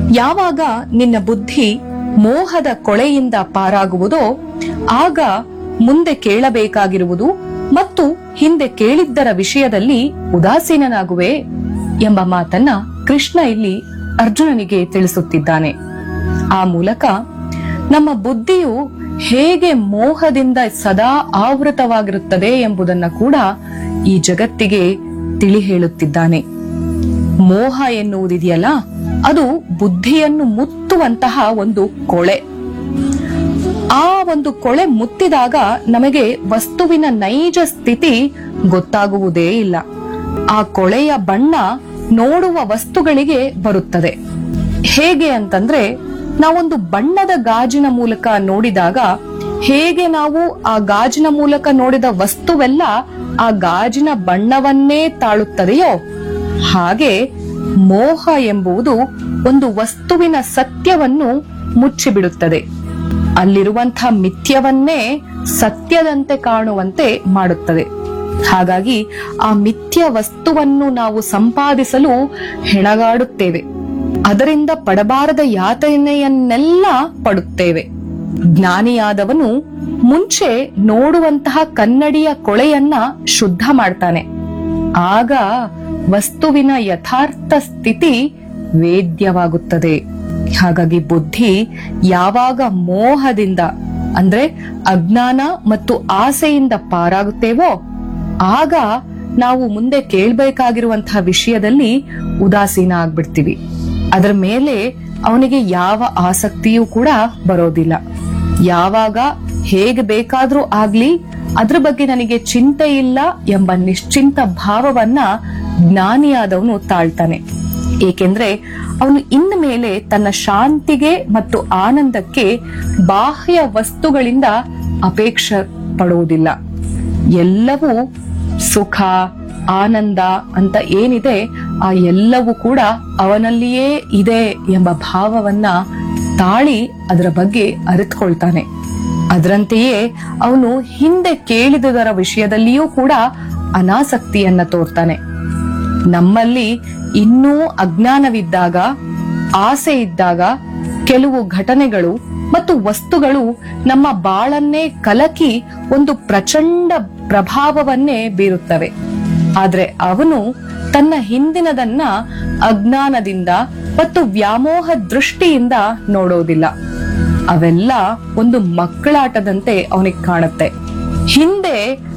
ಯಾವಾಗ ನಿನ್ನ ಬುದ್ಧಿ ಮೋಹದ ಕೊಳೆಯಿಂದ ಪಾರಾಗುವುದೋ ಆಗ ಮುಂದೆ ಕೇಳಬೇಕಾಗಿರುವುದು ಮತ್ತು ಹಿಂದೆ ಕೇಳಿದ್ದರ ವಿಷಯದಲ್ಲಿ ಉದಾಸೀನನಾಗುವೆ ಎಂಬ ಮಾತನ್ನ ಕೃಷ್ಣ ಇಲ್ಲಿ ಅರ್ಜುನನಿಗೆ ತಿಳಿಸುತ್ತಿದ್ದಾನೆ ಆ ಮೂಲಕ ನಮ್ಮ ಬುದ್ಧಿಯು ಹೇಗೆ ಮೋಹದಿಂದ ಸದಾ ಆವೃತವಾಗಿರುತ್ತದೆ ಎಂಬುದನ್ನ ಕೂಡ ಈ ಜಗತ್ತಿಗೆ ತಿಳಿ ಹೇಳುತ್ತಿದ್ದಾನೆ ಮೋಹ ಎನ್ನುವುದಿದೆಯಲ್ಲ ಅದು ಬುದ್ಧಿಯನ್ನು ಮುತ್ತುವಂತಹ ಒಂದು ಕೊಳೆ ಆ ಒಂದು ಕೊಳೆ ಮುತ್ತಿದಾಗ ನಮಗೆ ವಸ್ತುವಿನ ನೈಜ ಸ್ಥಿತಿ ಗೊತ್ತಾಗುವುದೇ ಇಲ್ಲ ಆ ಕೊಳೆಯ ಬಣ್ಣ ನೋಡುವ ವಸ್ತುಗಳಿಗೆ ಬರುತ್ತದೆ ಹೇಗೆ ಅಂತಂದ್ರೆ ನಾವೊಂದು ಬಣ್ಣದ ಗಾಜಿನ ಮೂಲಕ ನೋಡಿದಾಗ ಹೇಗೆ ನಾವು ಆ ಗಾಜಿನ ಮೂಲಕ ನೋಡಿದ ವಸ್ತುವೆಲ್ಲ ಆ ಗಾಜಿನ ಬಣ್ಣವನ್ನೇ ತಾಳುತ್ತದೆಯೋ ಹಾಗೆ ಮೋಹ ಎಂಬುದು ಒಂದು ವಸ್ತುವಿನ ಸತ್ಯವನ್ನು ಮುಚ್ಚಿಬಿಡುತ್ತದೆ ಅಲ್ಲಿರುವಂತಹ ಮಿಥ್ಯವನ್ನೇ ಸತ್ಯದಂತೆ ಕಾಣುವಂತೆ ಮಾಡುತ್ತದೆ ಹಾಗಾಗಿ ಆ ಮಿಥ್ಯ ವಸ್ತುವನ್ನು ನಾವು ಸಂಪಾದಿಸಲು ಹೆಣಗಾಡುತ್ತೇವೆ ಅದರಿಂದ ಪಡಬಾರದ ಯಾತನೆಯನ್ನೆಲ್ಲ ಪಡುತ್ತೇವೆ ಜ್ಞಾನಿಯಾದವನು ಮುಂಚೆ ನೋಡುವಂತಹ ಕನ್ನಡಿಯ ಕೊಳೆಯನ್ನ ಶುದ್ಧ ಮಾಡ್ತಾನೆ ಆಗ ವಸ್ತುವಿನ ಯಥಾರ್ಥ ಸ್ಥಿತಿ ವೇದ್ಯವಾಗುತ್ತದೆ ಹಾಗಾಗಿ ಬುದ್ಧಿ ಯಾವಾಗ ಮೋಹದಿಂದ ಅಂದ್ರೆ ಅಜ್ಞಾನ ಮತ್ತು ಆಸೆಯಿಂದ ಪಾರಾಗುತ್ತೇವೋ ಆಗ ನಾವು ಮುಂದೆ ಕೇಳ್ಬೇಕಾಗಿರುವಂತಹ ವಿಷಯದಲ್ಲಿ ಉದಾಸೀನ ಆಗ್ಬಿಡ್ತೀವಿ ಅದರ ಮೇಲೆ ಅವನಿಗೆ ಯಾವ ಆಸಕ್ತಿಯೂ ಕೂಡ ಬರೋದಿಲ್ಲ ಯಾವಾಗ ಹೇಗೆ ಬೇಕಾದ್ರೂ ಆಗ್ಲಿ ಅದ್ರ ಬಗ್ಗೆ ನನಗೆ ಚಿಂತೆ ಇಲ್ಲ ಎಂಬ ನಿಶ್ಚಿಂತ ಭಾವವನ್ನ ಜ್ಞಾನಿಯಾದವನು ತಾಳ್ತಾನೆ ಏಕೆಂದ್ರೆ ಅವನು ಇನ್ನು ಮೇಲೆ ತನ್ನ ಶಾಂತಿಗೆ ಮತ್ತು ಆನಂದಕ್ಕೆ ಬಾಹ್ಯ ವಸ್ತುಗಳಿಂದ ಅಪೇಕ್ಷೆ ಪಡುವುದಿಲ್ಲ ಎಲ್ಲವೂ ಸುಖ ಆನಂದ ಅಂತ ಏನಿದೆ ಆ ಎಲ್ಲವೂ ಕೂಡ ಅವನಲ್ಲಿಯೇ ಇದೆ ಎಂಬ ಭಾವವನ್ನ ತಾಳಿ ಅದರ ಬಗ್ಗೆ ಅರಿತುಕೊಳ್ತಾನೆ ಅದರಂತೆಯೇ ಅವನು ಹಿಂದೆ ಕೇಳಿದುದರ ವಿಷಯದಲ್ಲಿಯೂ ಕೂಡ ಅನಾಸಕ್ತಿಯನ್ನ ತೋರ್ತಾನೆ ನಮ್ಮಲ್ಲಿ ಇನ್ನೂ ಅಜ್ಞಾನವಿದ್ದಾಗ ಆಸೆ ಇದ್ದಾಗ ಕೆಲವು ಘಟನೆಗಳು ಮತ್ತು ವಸ್ತುಗಳು ನಮ್ಮ ಬಾಳನ್ನೇ ಕಲಕಿ ಒಂದು ಪ್ರಚಂಡ ಪ್ರಭಾವವನ್ನೇ ಬೀರುತ್ತವೆ ಆದ್ರೆ ಅವನು ತನ್ನ ಹಿಂದಿನದನ್ನ ಅಜ್ಞಾನದಿಂದ ಮತ್ತು ವ್ಯಾಮೋಹ ದೃಷ್ಟಿಯಿಂದ ನೋಡೋದಿಲ್ಲ ಅವೆಲ್ಲ ಒಂದು ಮಕ್ಕಳಾಟದಂತೆ ಅವನಿಗೆ ಕಾಣುತ್ತೆ ಹಿಂದೆ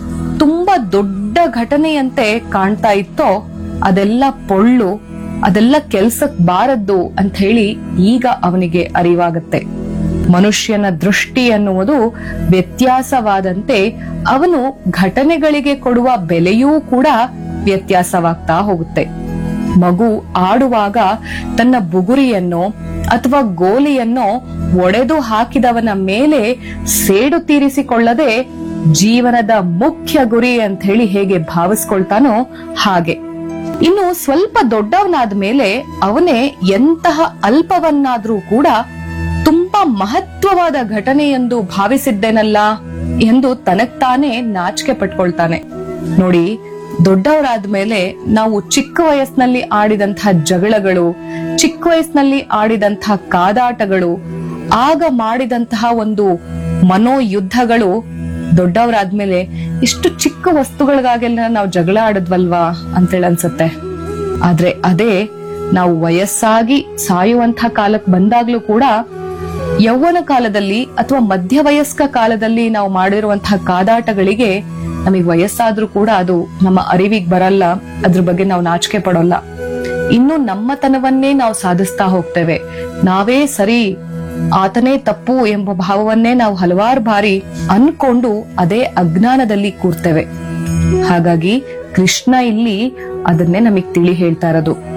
ತುಂಬಾ ದೊಡ್ಡ ಘಟನೆಯಂತೆ ಕಾಣ್ತಾ ಇತ್ತೋ ಅದೆಲ್ಲ ಪೊಳ್ಳು ಅದೆಲ್ಲ ಕೆಲ್ಸಕ್ ಬಾರದ್ದು ಅಂತ ಹೇಳಿ ಈಗ ಅವನಿಗೆ ಅರಿವಾಗತ್ತೆ ಮನುಷ್ಯನ ದೃಷ್ಟಿ ಅನ್ನುವುದು ವ್ಯತ್ಯಾಸವಾದಂತೆ ಅವನು ಘಟನೆಗಳಿಗೆ ಕೊಡುವ ಬೆಲೆಯೂ ಕೂಡ ವ್ಯತ್ಯಾಸವಾಗ್ತಾ ಹೋಗುತ್ತೆ ಮಗು ಆಡುವಾಗ ತನ್ನ ಬುಗುರಿಯನ್ನೋ ಅಥವಾ ಗೋಲಿಯನ್ನೋ ಒಡೆದು ಹಾಕಿದವನ ಮೇಲೆ ಸೇಡು ತೀರಿಸಿಕೊಳ್ಳದೆ ಜೀವನದ ಮುಖ್ಯ ಗುರಿ ಅಂತ ಹೇಳಿ ಹೇಗೆ ಭಾವಿಸ್ಕೊಳ್ತಾನೋ ಹಾಗೆ ಇನ್ನು ಸ್ವಲ್ಪ ದೊಡ್ಡವನಾದ ಮೇಲೆ ಅವನೇ ಎಂತಹ ಅಲ್ಪವನ್ನಾದ್ರೂ ಕೂಡ ತುಂಬಾ ಮಹತ್ವವಾದ ಘಟನೆ ಎಂದು ಭಾವಿಸಿದ್ದೇನಲ್ಲ ಎಂದು ತನಗ್ತಾನೆ ನಾಚಿಕೆ ಪಟ್ಕೊಳ್ತಾನೆ ನೋಡಿ ದೊಡ್ಡವರಾದ್ಮೇಲೆ ನಾವು ಚಿಕ್ಕ ವಯಸ್ಸಿನಲ್ಲಿ ಆಡಿದಂತಹ ಜಗಳಗಳು ಚಿಕ್ಕ ವಯಸ್ಸಿನಲ್ಲಿ ಆಡಿದಂತಹ ಕಾದಾಟಗಳು ಆಗ ಮಾಡಿದಂತಹ ಒಂದು ಮನೋಯುದ್ಧಗಳು ದೊಡ್ಡವರಾದ್ಮೇಲೆ ಇಷ್ಟು ಚಿಕ್ಕ ವಸ್ತುಗಳಿಗಾಗೆಲ್ಲ ನಾವು ಜಗಳ ಆಡದ್ವಲ್ವಾ ಅಂತೇಳಿ ಅನ್ಸುತ್ತೆ ಆದ್ರೆ ಅದೇ ನಾವು ವಯಸ್ಸಾಗಿ ಸಾಯುವಂತಹ ಕಾಲಕ್ಕೆ ಬಂದಾಗ್ಲೂ ಕೂಡ ಯೌವನ ಕಾಲದಲ್ಲಿ ಅಥವಾ ಮಧ್ಯವಯಸ್ಕ ಕಾಲದಲ್ಲಿ ನಾವು ಮಾಡಿರುವಂತಹ ಕಾದಾಟಗಳಿಗೆ ನಮಗೆ ವಯಸ್ಸಾದ್ರೂ ಕೂಡ ಅದು ನಮ್ಮ ಅರಿವಿಗೆ ಬರಲ್ಲ ಅದ್ರ ಬಗ್ಗೆ ನಾವು ನಾಚಿಕೆ ಪಡೋಲ್ಲ ಇನ್ನು ನಮ್ಮತನವನ್ನೇ ನಾವು ಸಾಧಿಸ್ತಾ ಹೋಗ್ತೇವೆ ನಾವೇ ಸರಿ ಆತನೇ ತಪ್ಪು ಎಂಬ ಭಾವವನ್ನೇ ನಾವು ಹಲವಾರು ಬಾರಿ ಅನ್ಕೊಂಡು ಅದೇ ಅಜ್ಞಾನದಲ್ಲಿ ಕೂರ್ತೇವೆ ಹಾಗಾಗಿ ಕೃಷ್ಣ ಇಲ್ಲಿ ಅದನ್ನೇ ನಮಗ್ ತಿಳಿ ಹೇಳ್ತಾ ಇರೋದು